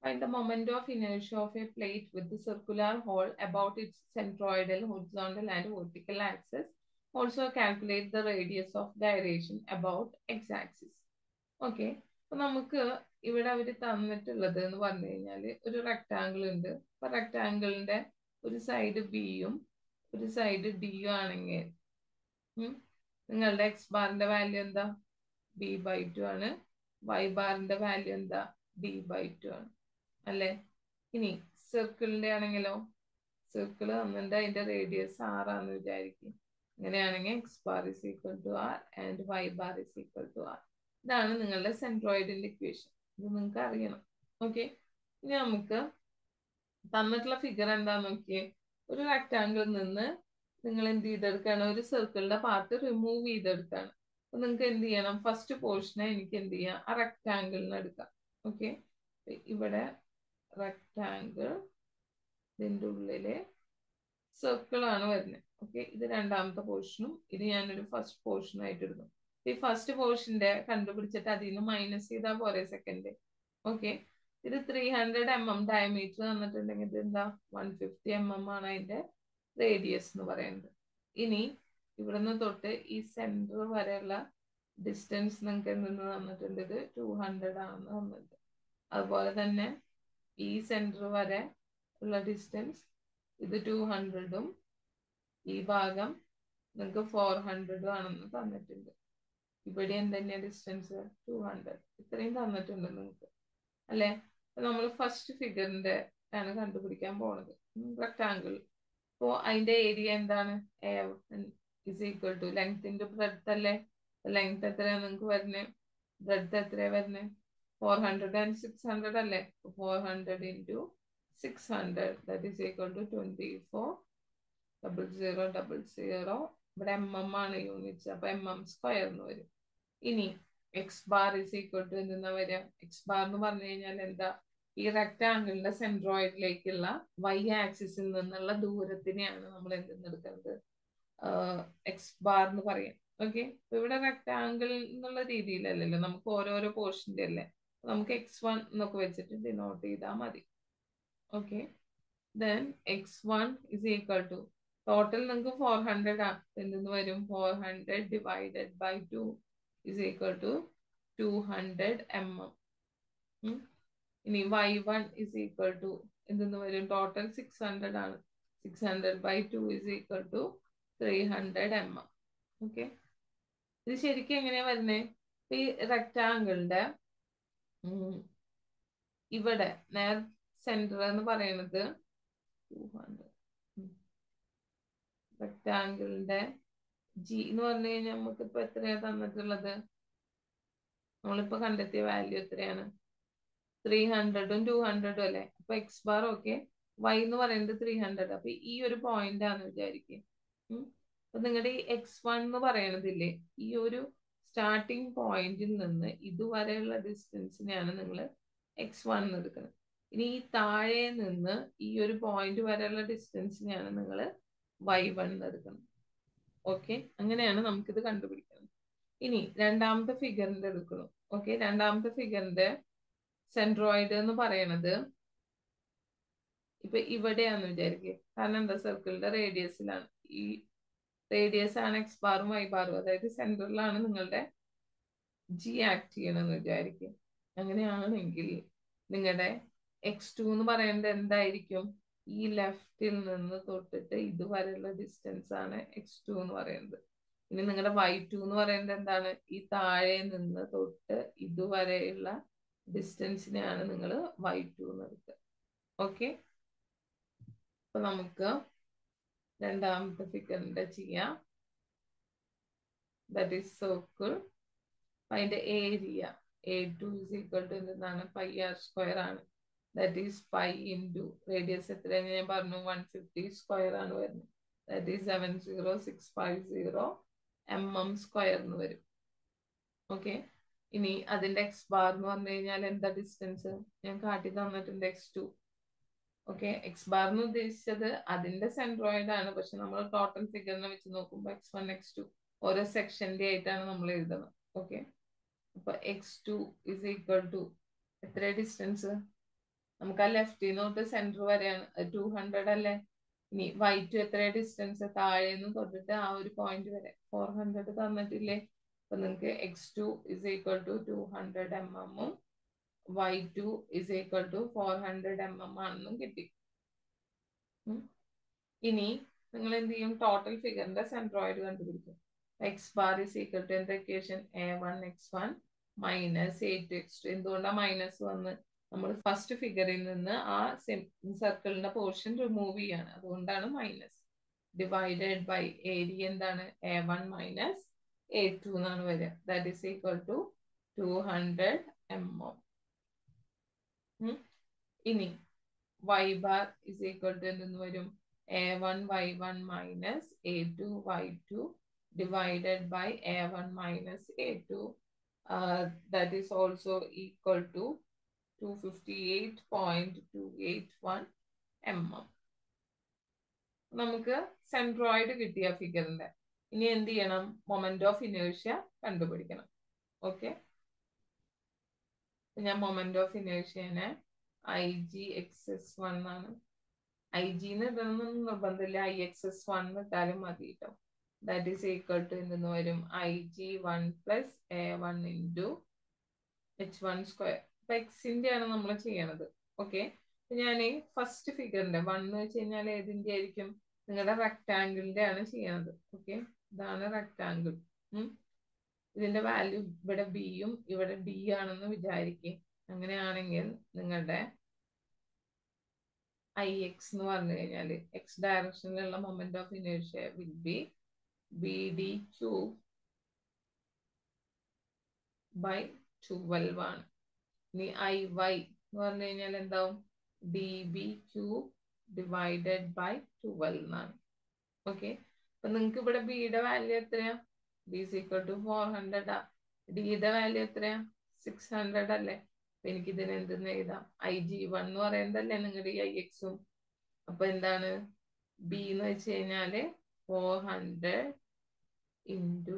Find the moment of inertia of a plate with the circular hole about its centroidal, horizontal, and vertical axis. Also calculate the radius of gyration about x-axis. Okay അപ്പൊ നമുക്ക് ഇവിടെ അവർ തന്നിട്ടുള്ളത് എന്ന് പറഞ്ഞു കഴിഞ്ഞാല് ഒരു rectangle ഉണ്ട് അപ്പൊ റെക്ടാങ്കിളിന്റെ ഒരു സൈഡ് ബിയും ഒരു സൈഡ് ഡിയും ആണെങ്കിൽ നിങ്ങളുടെ എക്സ് ബാറിന്റെ വാല്യൂ എന്താ ബി ബൈ ടു ആണ് വൈ ബാറിന്റെ വാല്യൂ എന്താ ഡി ബൈ ടു ആണ് അല്ലേ ഇനി സർക്കിളിന്റെ ആണെങ്കിലോ സർക്കിൾ തന്നിട്ട് അതിന്റെ റേഡിയസ് ആറാന്ന് വിചാരിക്കും അങ്ങനെയാണെങ്കിൽ x bar is equal to r and y bar is equal to r ഇതാണ് നിങ്ങളുടെ സെൻട്രോയിഡിന്റെ ഇക്വേഷൻ ഇത് നിങ്ങൾക്ക് അറിയണം ഓക്കെ ഇനി നമുക്ക് തന്നിട്ടുള്ള ഫിഗർ എന്താന്ന് നോക്കിയേ ഒരു റെക്ടാങ്കിളിൽ നിന്ന് നിങ്ങൾ എന്ത് ചെയ്തെടുക്കാണ് ഒരു സർക്കിളിന്റെ പാർട്ട് റിമൂവ് ചെയ്തെടുക്കാണ് അപ്പൊ നിങ്ങൾക്ക് എന്ത് ചെയ്യണം ഫസ്റ്റ് പോർഷനെ എനിക്ക് എന്ത് ചെയ്യാം ആ റെക്ടാങ്കിളിന് എടുക്കാം ഓക്കെ ഇവിടെ റെക്ടാങ്കിൾ ഇതിൻ്റെ ഉള്ളില് സർക്കിൾ ആണ് വരുന്നത് ഓക്കെ ഇത് രണ്ടാമത്തെ പോർഷനും ഇത് ഞാനൊരു ഫസ്റ്റ് പോർഷൻ ആയിട്ട് എടുക്കും ഈ ഫസ്റ്റ് പോർഷന്റെ കണ്ടുപിടിച്ചിട്ട് അതിൽ നിന്ന് മൈനസ് ചെയ്താൽ പോരെ സെക്കൻഡ് ഓക്കെ ഇത് three hundred m m diameter തന്നിട്ടുണ്ടെങ്കിൽ ഇത് എന്താ വൺ ഫിഫ്റ്റി എം എം ആണ് അതിന്റെ റേഡിയസ് എന്ന് പറയുന്നത് ഇനി ഇവിടുന്ന് തൊട്ട് ഈ സെന്റർ വരെയുള്ള ഡിസ്റ്റൻസ് നിങ്ങൾക്ക് എന്തെന്ന് തന്നിട്ടുണ്ട് ഇത് ടു ഹൺഡ്രഡ് ആണെന്ന് തന്നിട്ടുണ്ട് അതുപോലെ തന്നെ ഈ സെന്റർ വരെ ഉള്ള ഡിസ്റ്റൻസ് ഇത് ടു ഹൺഡ്രഡും ഈ ഭാഗം നിങ്ങൾക്ക് ഫോർ ഹൺഡ്രഡും ആണെന്ന് തന്നിട്ടുണ്ട് ഇവിടെ എന്തെന്നെയാ ഡിസ്റ്റൻസ് ടു ഹൺഡ്രഡ് ഇത്രയും തന്നിട്ടുണ്ട് നിങ്ങൾക്ക് അല്ലെ നമ്മൾ ഫസ്റ്റ് ഫിഗറിന്റെ ആണ് കണ്ടുപിടിക്കാൻ പോണത് റെക്ടാങ്കിൾ അപ്പോ അതിന്റെ ഏരിയ എന്താണ് is equal to length into breadth അല്ലേ ലെങ്ത് എത്രയാ നിങ്ങൾക്ക് വരുന്നത് ബ്രെഡ്ത്ത് എത്രയാ വരുന്നത് four hundred and six hundred അല്ലേ four hundred into six hundred that is equal to twenty four double zero double zero ഇവിടെ എം എം ആണ് യൂണിറ്റ്സ് അപ്പൊ എം എം സ്ക്വയർ എന്ന് വരും ഇനി x bar is equal to എന്തെന്നാ വരിക X bar എന്ന് പറഞ്ഞു കഴിഞ്ഞാൽ എന്താ ഈ റെക്ടാങ്കിളിന്റെ സെൻട്രോയിഡിലേക്കുള്ള വൈ ആക്സിസിൽ നിന്നുള്ള ദൂരത്തിനെയാണ് നമ്മൾ എന്തെന്നെടുക്കുന്നത് എക്സ് ബാർ എന്ന് പറയാം ഓക്കെ ഇവിടെ റെക്ടാങ്കിൾ എന്നുള്ള രീതിയിലല്ലല്ലോ നമുക്ക് ഓരോരോ പോർഷന്റെ അല്ലേ നമുക്ക് എക്സ് വൺ എന്നൊക്കെ വെച്ചിട്ട് ഡിനോട്ട് ചെയ്താൽ മതി okay then x one is equal to total നിങ്ങൾക്ക് ഫോർ ഹൺഡ്രഡ് ആ എന്തെന്ന് വരും four hundred divided by two is equal to two hundred m m ഇനി y one is equal to എന്തെന്ന് വരും ടോട്ടൽ സിക്സ് ഹൺഡ്രഡ് ആണ് six hundred by two is equal to three hundred m m okay ഇത് ശരിക്കും എങ്ങനെയാ വരുന്നത് ഈ റെക്ടാങ്കിളിന്റെ ഇവിടെ നേർ സെന്റർ എന്ന് പറയുന്നത് ടു ഹൺഡ്രഡ് റെക്ടാങ്കിളിന്റെ ജി എന്ന് പറഞ്ഞു കഴിഞ്ഞാൽ നമുക്ക് ഇപ്പൊ എത്രയാ തന്നിട്ടുള്ളത് നമ്മളിപ്പോ കണ്ടെത്തിയ വാല്യൂ എത്രയാണ് ത്രീ ഹൺഡ്രഡും ടു ഹൺഡ്രഡും അല്ലെ അപ്പൊ എക്സ് ബാർ ഓക്കെ വൈ എന്ന് പറയുന്നത് ത്രീ ഹൺഡ്രഡ് അപ്പൊ ഈ ഒരു പോയിന്റ് ആണ് വിചാരിക്കുക അപ്പൊ നിങ്ങളുടെ ഈ എക്സ് വൺ എന്ന് പറയണതില്ലേ ഈ ഒരു സ്റ്റാർട്ടിങ് പോയിന്റിൽ നിന്ന് ഇതുവരെയുള്ള ഡിസ്റ്റൻസിനെയാണ് നിങ്ങൾ എക്സ് വൺ എടുക്കുന്നത് ഇനി ഈ താഴെ നിന്ന് ഈ ഒരു പോയിന്റ് വരെയുള്ള ഡിസ്റ്റൻസിനെയാണ് നിങ്ങൾ വൈ വൺ എടുക്കുന്നത് ഓക്കെ അങ്ങനെയാണ് നമുക്കിത് കണ്ടുപിടിക്കുന്നത് ഇനി രണ്ടാമത്തെ ഫിഗറിന്റെ എടുക്കണം ഓക്കെ രണ്ടാമത്തെ ഫിഗറിന്റെ സെൻട്രോയിഡ് എന്ന് പറയണത് ഇപ്പൊ ഇവിടെയാന്ന് വിചാരിക്കുക കാരണം എന്താ സർക്കിളിന്റെ റേഡിയസിലാണ് ഈ റേഡിയസ് ആണ് എക്സ് ബാറും വൈ ബാറും അതായത് സെന്ററിലാണ് നിങ്ങളുടെ ജി ആക്ട് ചെയ്യണമെന്ന് വിചാരിക്കുക അങ്ങനെയാണെങ്കിൽ നിങ്ങളുടെ എക്സ് ടു എന്ന് പറയുന്നത് എന്തായിരിക്കും ഈ ലെഫ്റ്റിൽ നിന്ന് തൊട്ടിട്ട് ഇതുവരെയുള്ള ഡിസ്റ്റൻസ് ആണ് എക്സ് ടു എന്ന് പറയുന്നത് ഇനി നിങ്ങളുടെ വൈ ടു എന്ന് പറയുന്നത് എന്താണ് ഈ താഴെ നിന്ന് തൊട്ട് ഇതുവരെയുള്ള ഡിസ്റ്റൻസിനെയാണ് നിങ്ങൾ വൈ ടു എന്ന് എടുക്കുക ഓക്കെ അപ്പൊ നമുക്ക് രണ്ടാമത്തെ ഫിഗറിന്റെ ചെയ്യാം ദാറ്റ് ഈസ് സർക്കിൾ അതിന്റെ area a two is equal to എന്താണ് പൈ ആർ സ്ക്വയർ ആണ് that is pi into radius എത്രയെന്ന് ഞാൻ പറഞ്ഞു വൺ ഫിഫ്റ്റി സ്ക്വയർ ആണ് വരുന്നത് that is seven zero six five zero m m square എന്ന് വരും ഓക്കെ ഇനി അതിന്റെ എക്സ് ബാർ എന്ന് പറഞ്ഞു കഴിഞ്ഞാൽ എന്താ ഡിസ്റ്റൻസ് ഞാൻ കാട്ടി തന്നിട്ടുണ്ട് x two okay x bar എന്ന് ഉദ്ദേശിച്ചത് അതിന്റെ സെൻട്രോയിഡ് ആണ് പക്ഷെ നമ്മൾ ടോട്ടൽ ഫിഗറിനെ വെച്ച് നോക്കുമ്പോൾ എക്സ് വൺ എക്സ് ടു ഓരോ സെക്ഷന്റെ ആയിട്ടാണ് നമ്മൾ എഴുതുന്നത് ഓക്കെ അപ്പൊ x two is equal to എത്ര ഡിസ്റ്റൻസ് നമുക്ക് ആ ലെഫ്റ്റിൽ നിന്ന് തൊട്ട് സെന്റർ വരെയാണ് ടു ഹൺഡ്രഡ് അല്ലേ ഇനി വൈ ടു എത്ര ഡിസ്റ്റൻസ് താഴെ നിന്ന് തൊട്ടിട്ട് ആ ഒരു പോയിന്റ് വരെ ഫോർ ഹൺഡ്രഡ് തന്നിട്ടില്ലേ അപ്പൊ നിങ്ങൾക്ക് x two is equal to two hundred m എമ്മും y two is equal to four hundred m m ആണെന്നും കിട്ടി ഇനി നിങ്ങൾ എന്ത് ചെയ്യും ടോട്ടൽ ഫിഗറിന്റെ സെൻട്രോയിഡ് കണ്ടുപിടിക്കും x bar is equal to എന്താ equation a one x one minus a two x two എന്തുകൊണ്ടാണ് മൈനസ് വന്ന് നമ്മൾ ഫസ്റ്റ് ഫിഗറിൽ നിന്ന് ആ സർക്കിളിന്റെ പോർഷൻ റിമൂവ് ചെയ്യാണ് അതുകൊണ്ടാണ് മൈനസ് ഡിവൈഡഡ് ബൈ ഏരിയ എന്താണ് a one minus a two എന്നാണ് വരിക that is equal to two hundred m m ഇനി y bar is equal to എന്തെന്ന് വരും a one y one minus a two y two divided by a one minus a two that is also equal to 258.281 m m നമുക്ക് centroid കിട്ടിയ ഫിഗറിന്റെ ഇനി എന്ത് ചെയ്യണം moment of inertia കണ്ടുപിടിക്കണം okay ഞാൻ മൊമെന്റ് ഓഫ് ഇനേഴ്ഷ്യനെ I G x s one ആണ് ഐ ജിന്ന് ഇടണമെന്നൊന്നും നിർബന്ധമില്ല ഐ എക്സ് എസ് വൺ ഇട്ടാലും മതി കേട്ടോ ദാറ്റ് ഈസ് ഈക്വൽ ടു എന്തെന്ന് വരും I G one plus a one into h one square അപ്പൊ എക്സിന്റെ ആണ് നമ്മൾ ചെയ്യണത് ഓക്കെ ഞാൻ ഫസ്റ്റ് ഫിഗറിന്റെ വൺ എന്ന് വെച്ച് കഴിഞ്ഞാൽ ഏതിന്റെ ആയിരിക്കും നിങ്ങളുടെ റെക്ടാങ്കിളിന്റെ ആണ് ചെയ്യണത് ഓക്കെ ഇതാണ് റെക്ടാങ്കിൾ ഇതിന്റെ വാല്യൂ ഇവിടെ ബിയും ഇവിടെ ഡി ആണെന്ന് വിചാരിക്കും അങ്ങനെയാണെങ്കിൽ നിങ്ങളുടെ ഐ എക്സ് എന്ന് പറഞ്ഞു കഴിഞ്ഞാൽ X ഡയറക്ഷനിലുള്ള moment of inertia will be B D cube by twelve ആണ് ഇനി ഐ വൈ എന്ന് പറഞ്ഞു കഴിഞ്ഞാൽ എന്താവും D B cube divided by twelve എന്നാണ് ഓക്കെ അപ്പൊ നിങ്ങൾക്ക് ഇവിടെ ബിയുടെ വാല്യൂ എത്രയാ B is equal to four hundred ആ ഡിയുടെ വാല്യൂ എത്രയാ സിക്സ് ഹൺഡ്രഡ് അല്ലേ അപ്പൊ എനിക്ക് ഇതിന് എന്തെന്ന് എഴുതാം ഐ ജി വൺ എന്ന് പറയുന്നതല്ലേ നിങ്ങളുടെ ഈ ഐ എക്സും അപ്പൊ എന്താണ് ബി എന്ന് വെച്ച് കഴിഞ്ഞാല് four hundred into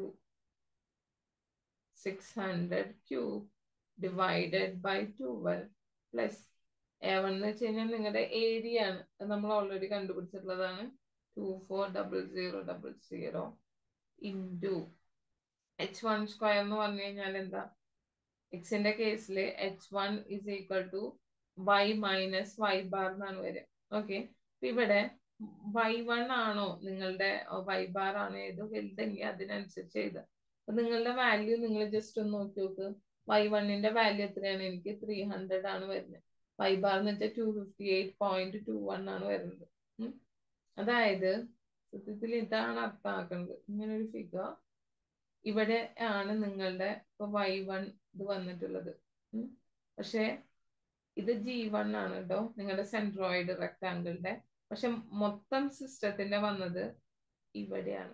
six hundred cube divided by twelve plus a one എന്ന് വെച്ച് കഴിഞ്ഞാൽ നിങ്ങളുടെ ഏരിയ ആണ് അത് നമ്മൾ ഓൾറെഡി കണ്ടുപിടിച്ചിട്ടുള്ളതാണ് two four double zero double zero into h one square എന്ന് പറഞ്ഞു കഴിഞ്ഞാൽ എന്താ എക്സിന്റെ കേസിൽ h one is equal to y minus y bar എന്നാണ് വരിക ഓക്കെ ഇവിടെ വൈ വൺ ആണോ നിങ്ങളുടെ വൈ ബാർ ആണോ ഏത് വലുതെങ്കിൽ അതിനനുസരിച്ച് എഴുതുക അപ്പൊ നിങ്ങളുടെ വാല്യൂ നിങ്ങൾ ജസ്റ്റ് ഒന്ന് നോക്കി നോക്ക് വൈ വണ്ണിന്റെ വാല്യൂ എത്രയാണ് എനിക്ക് ത്രീ ഹൺഡ്രഡ് ആണ് വരുന്നത് വൈ ബാർ എന്ന് വെച്ചാൽ two fifty eight point two one ആണ് വരുന്നത് അതായത് സത്യത്തിൽ ഇതാണ് അർത്ഥമാക്കുന്നത് ഇങ്ങനെ ഒരു ഫിഗർ ഇവിടെ ആണ് നിങ്ങളുടെ ഇപ്പൊ വൈ വൺ ഇത് വന്നിട്ടുള്ളത് പക്ഷെ ഇത് ജി വൺ ആണ് കേട്ടോ നിങ്ങളുടെ സെൻട്രോയിഡ് റെക്ടാങ്കിളിന്റെ പക്ഷെ മൊത്തം സിസ്റ്റത്തിന്റെ വന്നത് ഇവിടെയാണ്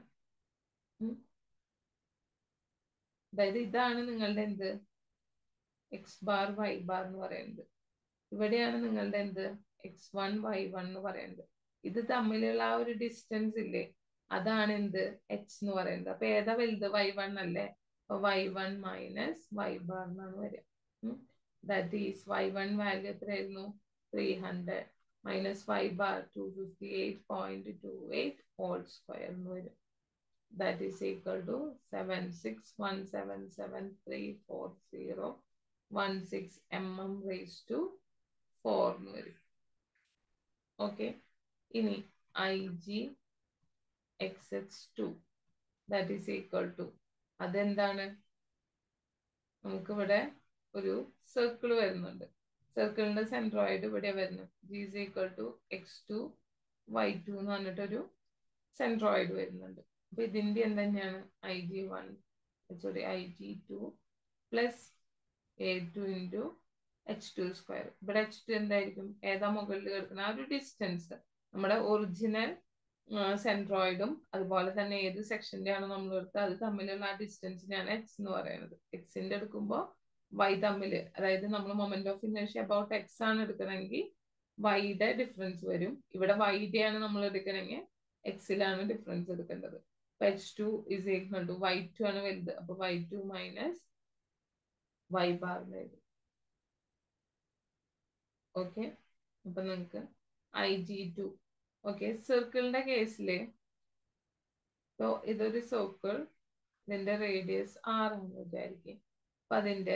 അതായത് ഇതാണ് നിങ്ങളുടെ എന്ത് എക്സ് ബാർ വൈ ബാർ എന്ന് പറയുന്നത് ഇവിടെയാണ് നിങ്ങളുടെ എന്ത് എക്സ് വൺ വൈ വൺ എന്ന് പറയുന്നത് ഇത് തമ്മിലുള്ള ആ ഒരു ഡിസ്റ്റൻസ് ഇല്ലേ അതാണ് എന്ത് എച്ച് എന്ന് പറയുന്നത് അപ്പൊ ഏതാ വലുത് വൈ വൺ അല്ലേ അപ്പൊ y one minus y bar എന്നാണ് വരിക that is y one value എത്രയായിരുന്നു three hundred minus y bar two fifty eight point two eight whole square എന്ന് വരും that is equal to seven six one seven seven three four zero one six m m raise to four എന്ന് വരും okay ഇനി I G x x two that is equal to അതെന്താണ് നമുക്കിവിടെ ഒരു circle വരുന്നുണ്ട് സർക്കിളിന്റെ സെൻട്രോയിഡ് ഇവിടെ വരുന്നു G is equal to x two y two എന്ന് പറഞ്ഞിട്ടൊരു സെൻട്രോയിഡ് വരുന്നുണ്ട് അപ്പൊ ഇതിന്റെ എന്ത് തന്നെയാണ് I G one sorry I G two plus a two into h two square ഇവിടെ എച്ച് ടു എന്തായിരിക്കും ഏതാ മുകളിൽ കിടക്കുന്ന ആ ഒരു ഡിസ്റ്റൻസ് നമ്മുടെ ഒറിജിനൽ സെൻട്രോയിഡും അതുപോലെ തന്നെ ഏത് സെക്ഷന്റെ ആണ് നമ്മൾ എടുത്തത് അത് തമ്മിലുള്ള ആ ഡിസ്റ്റൻസിനെയാണ് എക്സ് എന്ന് പറയുന്നത് എക്സിന്റെ എടുക്കുമ്പോൾ വൈ തമ്മിൽ അതായത് നമ്മൾ മൊമെന്റ് ഓഫ് ഇനേഷ്യ അബൌട്ട് എക്സ് ആണ് എടുക്കണമെങ്കിൽ വൈയുടെ ഡിഫറൻസ് വരും ഇവിടെ വൈയുടെ ആണ് നമ്മൾ എടുക്കണമെങ്കിൽ എക്സിലാണ് ഡിഫറൻസ് എടുക്കേണ്ടത് അപ്പൊ h two is equal to y two ആണ് വലുത് അപ്പൊ y two minus y bar വരും ഓക്കെ അപ്പൊ നിങ്ങൾക്ക് ഐ ജി ടു ഓക്കെ സർക്കിളിന്റെ കേസില് ഇപ്പോ ഇതൊരു സർക്കിൾ ഇതിന്റെ റേഡിയസ് ആറാണ് വിചാരിക്കും അപ്പൊ അതിന്റെ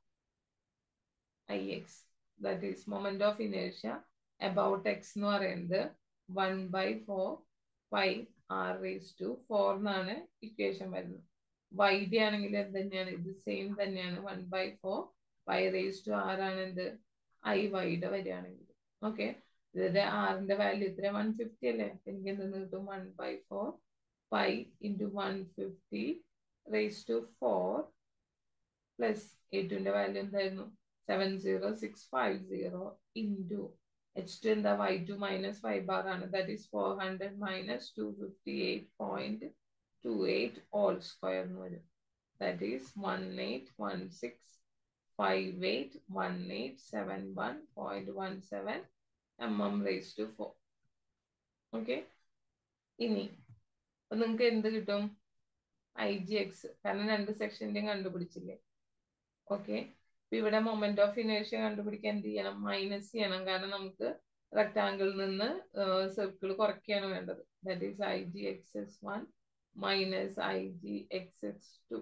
I x that is moment of ഇനേഷ്യ അബൌട്ട് എക്സ് എന്ന് പറയുന്നത് one by four five r raise to four എന്നാണ് ഇക്വേഷൻ വരുന്നത് വൈ ഡി ആണെങ്കിൽ എന്ത് തന്നെയാണ് ഇത് സെയിം തന്നെയാണ് one by four five raise to r ആണ് എന്ത് ഐ വൈയുടെ വരികയാണെങ്കിൽ ഓക്കെ ഇതിന്റെ ആറിന്റെ വാല്യൂ ഇത്ര വൺ ഫിഫ്റ്റി അല്ലേ എനിക്ക് എന്ത് കിട്ടും one by four five into one fifty raise to four plus എയ്റ്റുവിന്റെ വാല്യൂ എന്തായിരുന്നു seven zero six five zero into h two എന്താ y two minus five bar ആണ് that is four hundred minus two fifty eight point two eight all square എന്ന് വരും that is one eight one six five eight one eight seven one point one seven m m raise to four okay ഇനി അപ്പൊ നിങ്ങൾക്ക് എന്ത് കിട്ടും I G x കാരണം രണ്ട് സെക്ഷൻ്റെയും കണ്ടുപിടിച്ചില്ലേ ഓക്കെ ഇവിടെ മൊമെന്റ് ഓഫ് ഇനേഷ്യ കണ്ടുപിടിക്കാൻ എന്ത് ചെയ്യണം മൈനസ് ചെയ്യണം കാരണം നമുക്ക് റെക്ടാങ്കിളിൽ നിന്ന് സർക്കിൾ കുറയ്ക്കുകയാണ് വേണ്ടത് that is I G x s one minus I G x x two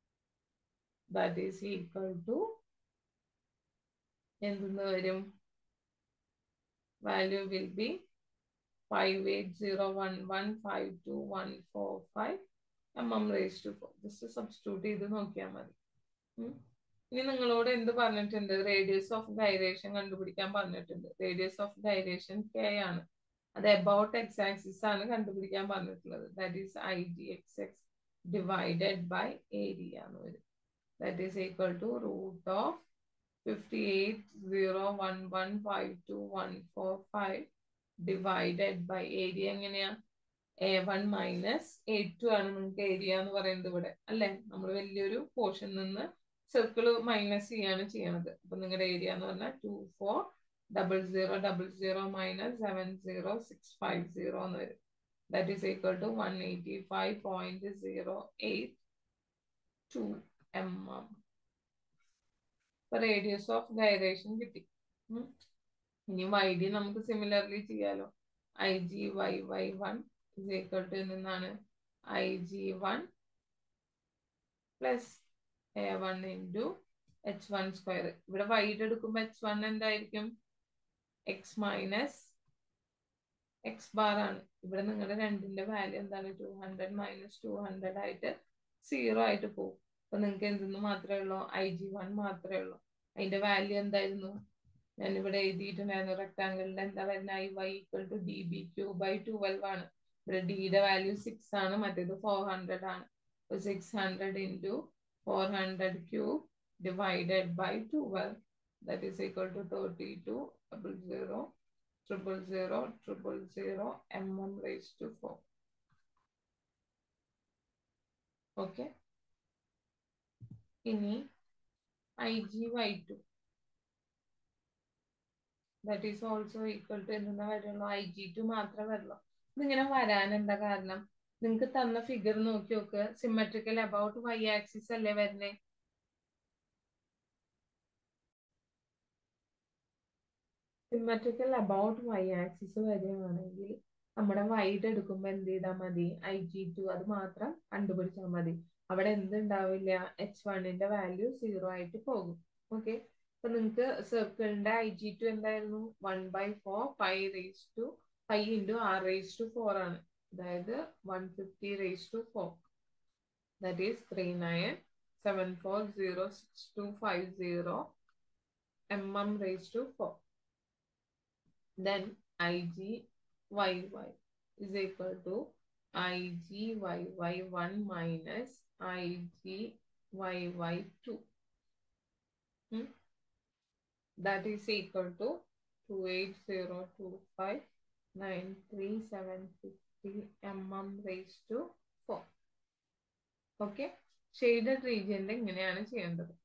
that is equal to എന്തെന്ന് വരും value will be five eight zero one one five two one four five m m raise to four just substitute ചെയ്ത് നോക്കിയാൽ മതി ഇനി നിങ്ങളോട് എന്ത് പറഞ്ഞിട്ടുണ്ട് radius of gyration കണ്ടുപിടിക്കാൻ പറഞ്ഞിട്ടുണ്ട് റേഡിയസ് ഓഫ് ഗൈറേഷൻ കെ ആണ് അത് എബൌട്ട് എക്സ് ആക്സിസ് ആണ് കണ്ടുപിടിക്കാൻ പറഞ്ഞിട്ടുള്ളത് that is I G x x divided by area എന്ന് വരും that is equal to root of fifty eight zero one one five two one four five divided by area എങ്ങനെയാ a one minus a two ആണ് നിങ്ങൾക്ക് area എന്ന് പറയുന്നത് ഇവിടെ അല്ലെ നമ്മൾ വലിയൊരു പോർഷൻ നിന്ന് സർക്കിൾ മൈനസ് ചെയ്യാണ് ചെയ്യണത് അപ്പൊ നിങ്ങളുടെ ഏരിയ എന്ന് പറഞ്ഞാൽ two four double zero double zero minus seven zero six five zero എന്ന് വരും that is equal to one eighty five point zero eight two m m radius of gyration കിട്ടി ഇനി വൈ ഡി നമുക്ക് similarly ചെയ്യാലോ I G y y one is equal to നിന്നാണ് I G one plus a one into h one square ഇവിടെ wide എടുക്കുമ്പോൾ h one എന്തായിരിക്കും x minus x bar ആണ് ഇവിടെ നിങ്ങളുടെ രണ്ടിന്റെ വാല്യൂ എന്താണ് two hundred minus two hundred ആയിട്ട് സീറോ ആയിട്ട് പോകും അപ്പൊ നിങ്ങൾക്ക് എന്തെന്ന് മാത്രമേ ഉള്ളൂ ഐ ജി വൺ മാത്രമേ ഉള്ളൂ അതിന്റെ വാല്യൂ എന്തായിരുന്നു ഞാൻ ഇവിടെ എഴുതിയിട്ടുണ്ടായിരുന്നു റെക്ടാങ്കിളിന്റെ എന്താ വരുന്നത് I y equal to d b cube by twelve ആണ് ഇവിടെ ഡിയുടെ വാല്യൂ സിക്സ് ആണ് മറ്റേത് ഫോർ ഹൺഡ്രഡ് ആണ് അപ്പൊ six hundred into four hundred cube divided by twelve that is equal to thirty two double zero triple zero triple zero m m raise to four okay ഇനി I G y two that is also equal to എന്തെന്നാ വരുള്ളൂ I G to മാത്രമേ വരുള്ളൂ ഇതിങ്ങനെ വരാൻ എന്താ കാരണം നിങ്ങൾക്ക് തന്ന ഫിഗർ നോക്കി നോക്ക് സിമെട്രിക്കൽ അബൌട്ട് വൈ ആക്സിസ് അല്ലേ വരുന്നേ സിമെട്രിക്കൽ അബൌട്ട് വൈ ആക്സിസ് വരികയാണെങ്കിൽ നമ്മുടെ വൈഡ് എടുക്കുമ്പോൾ എന്ത് ചെയ്താൽ മതി ഐ ജി ടു അത് മാത്രം കണ്ടുപിടിച്ചാൽ മതി അവിടെ എന്തുണ്ടാവില്ല എച്ച് വണ്ണിന്റെ വാല്യൂ സീറോ ആയിട്ട് പോകും ഓക്കെ അപ്പൊ നിങ്ങൾക്ക് സർക്കിളിന്റെ ഐ ജി ടു എന്തായിരുന്നു one by four five raise to five into r raise to four ആണ് അതായത് one fifty raise to four that is three nine seven four zero six two five zero m m raise to four then IGYY is equal to IGYY1 minus IGYY2. Hmm? That is equal to 28025 93750 mm raised to 4. Okay shaded റീജിയനിൽ ഇങ്ങനെയാണ് ചെയ്യേണ്ടത്